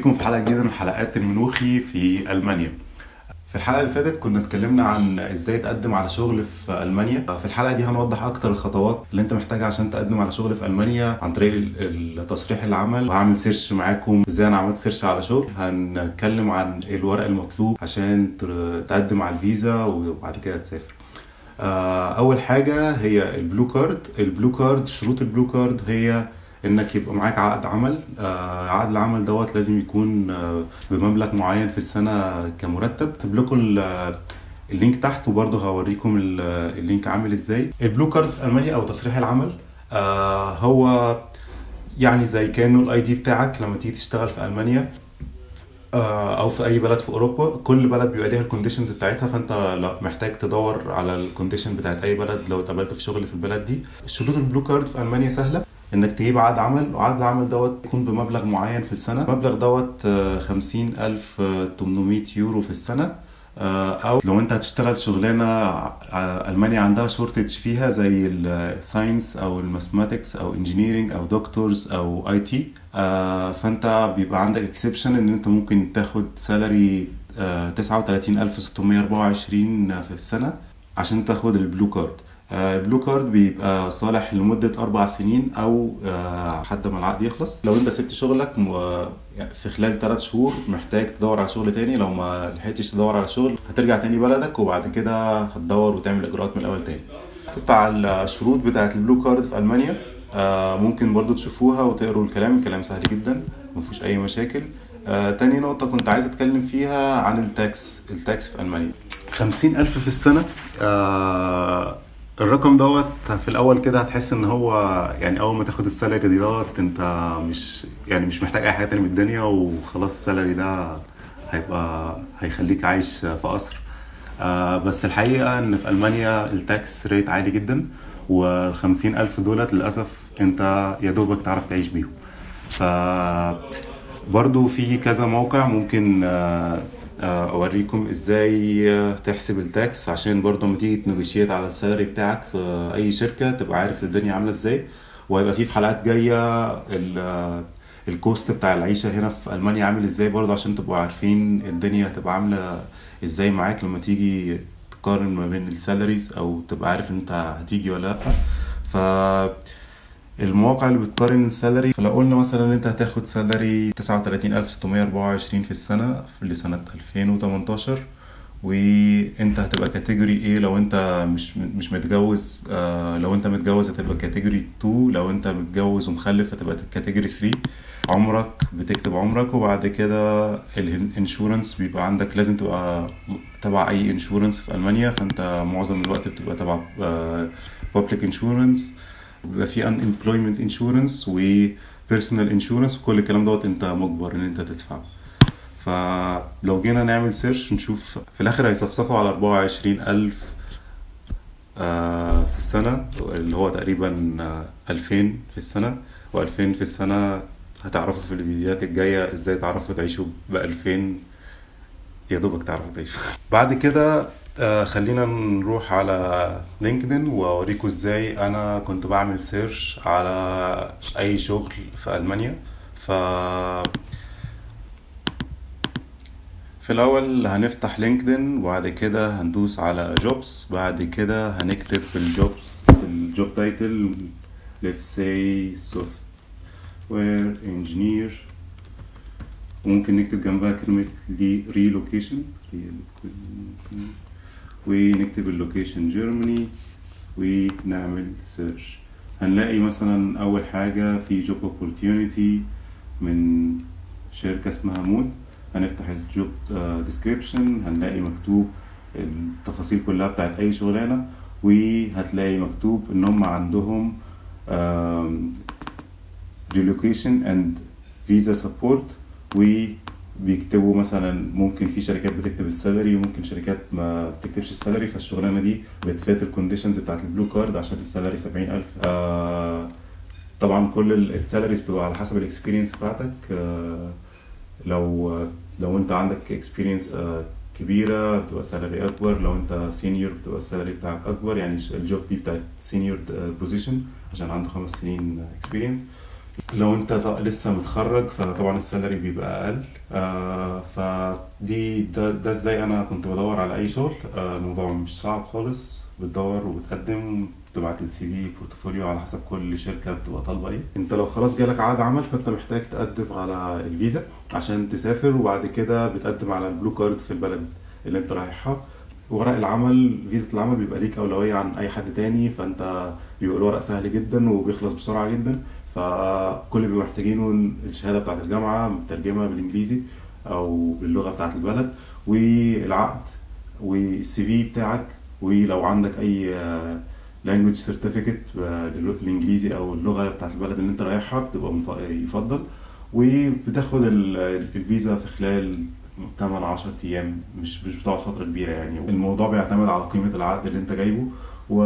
بيكم في حلقه جديده من حلقات المنوخي في المانيا في الحلقه اللي فاتت كنا اتكلمنا عن ازاي تقدم على شغل في المانيا في الحلقه دي هنوضح اكتر الخطوات اللي انت محتاجها عشان تقدم على شغل في المانيا عن طريق ال- التصريح العمل وهعمل سيرش معاكم ازاي انا عملت سيرش على شغل هنتكلم عن الورق المطلوب عشان ت- تقدم على الفيزا وبعد كده تسافر آه، اول حاجه هي البلو كارد البلو كارد شروط البلو كارد هي انك يبقى معاك عقد عمل آه، عقد العمل دوت لازم يكون آه، بمبلغ معين في السنه كمرتب هسيب لكم ال- اللينك تحت وبرضه هوريكم ال- اللينك عامل ازاي البلو كارد في المانيا او تصريح العمل آه، هو يعني زي كانه الاي دي بتاعك لما تيجي تشتغل في المانيا آه، او في اي بلد في اوروبا كل بلد بيبقى ليها الكونديشنز بتاعتها فانت لا محتاج تدور على الكونديشن بتاعت اي بلد لو اتقابلت في شغل في البلد دي شروط البلو كارد في المانيا سهله انك تجيب عقد عمل وعقد العمل دوت يكون بمبلغ معين في السنه المبلغ دوت خمسين الف تمنمية يورو في السنه آه، او لو انت هتشتغل شغلانه ع- المانيا عندها شورتج فيها زي الساينس او الماثماتكس او انجينيرنج او دكتورز او اي تي فانت بيبقى عندك اكسبشن ان انت ممكن تاخد سالري 39624 في السنه عشان تاخد البلو كارد آه، البلو كارد بيبقى صالح لمدة أربع سنين أو آه، لحد ما العقد يخلص لو أنت سبت شغلك م- يعني في خلال ثلاث شهور محتاج تدور على شغل تاني لو ما لحقتش تدور على شغل هترجع تاني بلدك وبعد كده هتدور وتعمل إجراءات من الأول تاني بتاع الشروط بتاعة البلو كارد في ألمانيا آه، ممكن برضو تشوفوها وتقروا الكلام الكلام سهل جدا مفيهوش أي مشاكل آه، تاني نقطة كنت عايز أتكلم فيها عن التاكس التاكس في ألمانيا خمسين ألف في السنة آه، الرقم دوت في الأول كده هتحس إن هو يعني أول ما تاخد السالري دي دوت أنت مش يعني مش محتاج أي حاجة تاني من الدنيا وخلاص السالري ده هيبقى هيخليك عايش في قصر آه، بس الحقيقة إن في ألمانيا التاكس ريت عالي جدا والخمسين ألف دولت للأسف أنت يا دوبك تعرف تعيش بيهم ف برضو في كذا موقع ممكن آه، آه، اوريكم ازاي آه، تحسب التاكس عشان برضو لما تيجي تنجوشيت على السالري بتاعك في اي شركة تبقى عارف الدنيا عاملة ازاي وهيبقى في في حلقات جاية ال- آه، الكوست بتاع العيشة هنا في ألمانيا عامل ازاي برضو عشان تبقوا عارفين الدنيا هتبقى عاملة ازاي معاك لما تيجي تقارن ما بين السالاريز او تبقى عارف ان انت هتيجي ولا لا ف المواقع اللي بتقارن السالري فلو قلنا مثلا ان انت هتاخد سالري 39624 في السنة في لسنة 2018 وانت هتبقى كاتيجوري ايه لو انت مش مش متجوز آه لو انت متجوز هتبقى كاتيجوري 2 لو انت متجوز ومخلف هتبقى كاتيجوري 3 عمرك بتكتب عمرك وبعد كده الانشورنس بيبقى عندك لازم تبقى تبع اي انشورنس في المانيا فانت معظم الوقت بتبقى تبع بابليك انشورنس بيبقى في unemployment insurance و personal insurance وكل الكلام دوت انت مجبر ان انت تدفعه فلو جينا نعمل سيرش نشوف في الاخر هيصفصفوا على 24000 آه، في السنة اللي هو تقريبا آه، 2000 في السنة و2000 في السنة هتعرفوا في الفيديوهات الجاية ازاي تعرفوا تعيشوا ب 2000 يا دوبك تعرفوا تعيشوا بعد كده آه، خلينا نروح على لينكدين واوريكم ازاي انا كنت بعمل سيرش على اي شغل في المانيا ف في الاول هنفتح لينكدين وبعد كده هندوس على جوبس بعد كده هنكتب في الجوبس في الجوب تايتل let's say software engineer وممكن نكتب جنبها كلمة relocation ونكتب اللوكيشن جيرماني ونعمل سيرش هنلاقي مثلا أول حاجة في جوب opportunity من شركة اسمها مود هنفتح الجوب ديسكريبشن هنلاقي مكتوب التفاصيل كلها بتاعت أي شغلانة وهتلاقي مكتوب إن هم عندهم آم، relocation and visa support وبيكتبوا مثلا ممكن في شركات بتكتب السالري وممكن شركات ما بتكتبش السالري فالشغلانه دي بتفات الكونديشنز بتاعت البلو كارد عشان السالري 70000 آه طبعا كل السالاريز بتبقى على حسب الاكسبيرينس بتاعتك آه لو لو انت عندك اكسبيرينس كبيره بتبقى سالري اكبر لو انت سينيور بتبقى السالري بتاعك اكبر يعني الجوب دي بتاعت سينيور بوزيشن عشان عنده خمس سنين اكسبيرينس لو انت ط- لسه متخرج فطبعا السالري بيبقى اقل آه فدي ده, ده ازاي انا كنت بدور على اي شغل آه الموضوع مش صعب خالص بتدور وبتقدم تبعت السي في بورتفوليو على حسب كل شركه بتبقى طالبه ايه انت لو خلاص جالك عقد عمل فانت محتاج تقدم على الفيزا عشان تسافر وبعد كده بتقدم على البلو كارد في البلد اللي انت رايحها ورق العمل فيزا العمل بيبقى ليك أولوية عن أي حد تاني فأنت بيبقى الورق سهل جدا وبيخلص بسرعة جدا فكل اللي بيبقوا محتاجينه الشهادة بتاعت الجامعة مترجمة بالإنجليزي أو باللغة بتاعت البلد والعقد والسي في بتاعك ولو عندك أي لانجوج سيرتيفيكت بالإنجليزي أو اللغة بتاعت البلد اللي أنت رايحها بتبقى مف- يفضل وبتاخد ال- الفيزا في خلال 8 10 ايام مش مش بتقعد فتره كبيره يعني الموضوع بيعتمد على قيمه العقد اللي انت جايبه و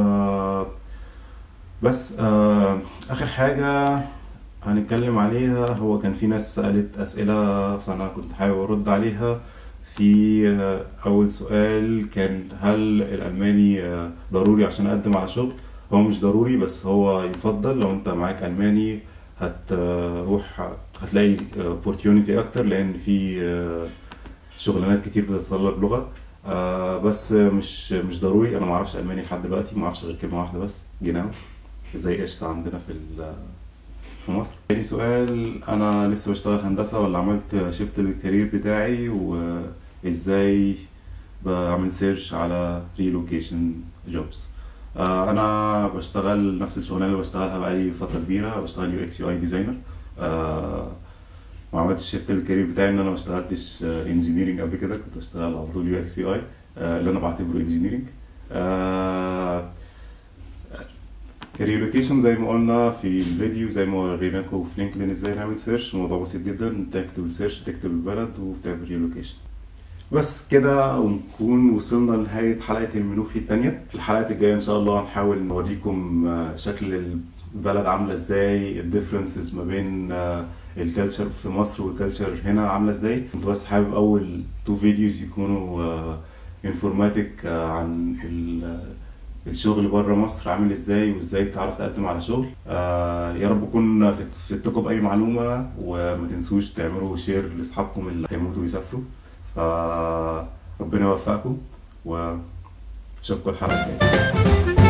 بس آه اخر حاجه هنتكلم عليها هو كان في ناس سالت اسئله فانا كنت حابب ارد عليها في آه، اول سؤال كان هل الالماني آه، ضروري عشان اقدم على شغل هو مش ضروري بس هو يفضل لو انت معاك الماني هتروح هتلاقي opportunity اكتر لان في آه، شغلانات كتير بتتطلب لغة آه بس مش مش ضروري انا ما اعرفش الماني لحد دلوقتي ما اعرفش غير كلمة واحدة بس جناو زي قشطة عندنا في ال- في مصر تاني سؤال انا لسه بشتغل هندسة ولا عملت شيفت للكارير بتاعي وازاي بعمل سيرش على ريلوكيشن جوبز آه انا بشتغل نفس الشغلانه اللي بشتغلها بقالي فتره كبيره بشتغل يو اكس يو اي ديزاينر ما عملتش شيفت الكارير بتاعي ان انا ما اشتغلتش انجينيرنج قبل كده كنت بشتغل على طول يو اكس يو اي اللي انا بعتبره انجينيرنج الريلوكيشن زي ما قلنا في الفيديو زي ما وريناكم في لينكدين ازاي نعمل سيرش الموضوع بسيط جدا تكتب السيرش تكتب البلد وبتعمل ريلوكيشن بس كده ونكون وصلنا لنهاية حلقة المنوخي التانية الحلقات الجاية إن شاء الله هنحاول نوريكم آه، شكل البلد عاملة إزاي الديفرنسز ما بين الكالتشر في مصر والكالتشر هنا عاملة إزاي كنت بس حابب أول تو فيديوز يكونوا انفورماتيك عن ال- الشغل بره مصر عامل ازاي وازاي تعرف تقدم على شغل آه يا رب اكون فت- فدتكم باي معلومه وما تنسوش تعملوا شير لاصحابكم اللي هيموتوا ويسافروا فربنا يوفقكم واشوفكم الحلقه الجايه